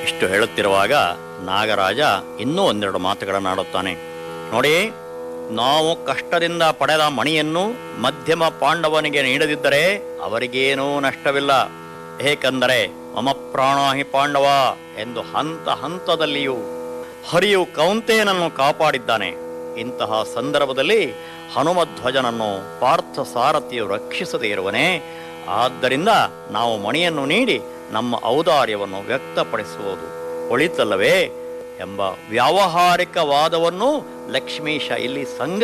ಇಷ್ಟು ಹೇಳುತ್ತಿರುವಾಗ ನಾಗರಾಜ ಇನ್ನೂ ಒಂದೆರಡು ಮಾತುಗಳನ್ನು ಆಡುತ್ತಾನೆ ನೋಡಿ ನಾವು ಕಷ್ಟದಿಂದ ಪಡೆದ ಮಣಿಯನ್ನು ಮಧ್ಯಮ ಪಾಂಡವನಿಗೆ ನೀಡದಿದ್ದರೆ ಅವರಿಗೇನೂ ನಷ್ಟವಿಲ್ಲ ಏಕೆಂದರೆ ಮಮ ಪ್ರಾಣಾಹಿ ಪಾಂಡವ ಎಂದು ಹಂತ ಹಂತದಲ್ಲಿಯೂ ಹರಿಯು ಕೌಂತೇನನ್ನು ಕಾಪಾಡಿದ್ದಾನೆ ಇಂತಹ ಸಂದರ್ಭದಲ್ಲಿ ಹನುಮಧ್ವಜನನ್ನು ಪಾರ್ಥ ಸಾರಥಿಯು ರಕ್ಷಿಸದೇ ಇರುವನೇ ಆದ್ದರಿಂದ ನಾವು ಮಣಿಯನ್ನು ನೀಡಿ ನಮ್ಮ ಔದಾರ್ಯವನ್ನು ವ್ಯಕ್ತಪಡಿಸುವುದು ಒಳಿತಲ್ಲವೇ ಎಂಬ ವ್ಯಾವಹಾರಿಕ ವಾದವನ್ನು ಲಕ್ಷ್ಮೀಶ ಇಲ್ಲಿ ಸಂಗ್ರಹ